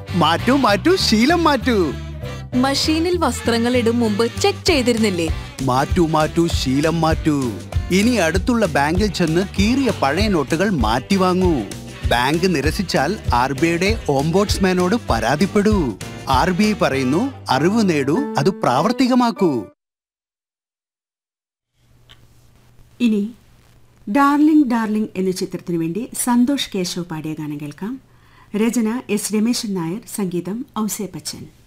മാറ്റൂ മാറ്റൂ ശീലം മാറ്റൂ മഷീനിൽ വസ്ത്രങ്ങൾ ഇടും മുമ്പ് ചെക്ക് ചെയ്തിരുന്നില്ലേ മാറ്റൂ മാറ്റൂ ശീലം മാറ്റൂ ഇനി അടുത്തുള്ള ബാങ്കിൽ ചെന്ന് കീറിയ പഴയ നോട്ടുകൾ മാറ്റി വാങ്ങൂ ബാങ്ക് നിരസിച്ചാൽ ആർ ബി ഐയുടെ ഓംബോട്സ്മാനോട് പരാതിപ്പെടൂ ആർ ബി ഐ പറയുന്നു അറിവ് നേടൂ അത് പ്രാവർത്തികമാക്കൂ ഇനി ഡാർലിംഗ് ഡാർലിംഗ് എന്ന ചിത്രത്തിനു വേണ്ടി സന്തോഷ് കേശവ് പാടിയ ഗാനം കേൾക്കാം രചന എസ് രമേശൻ നായർ സംഗീതം ഔസേ ബച്ചൻ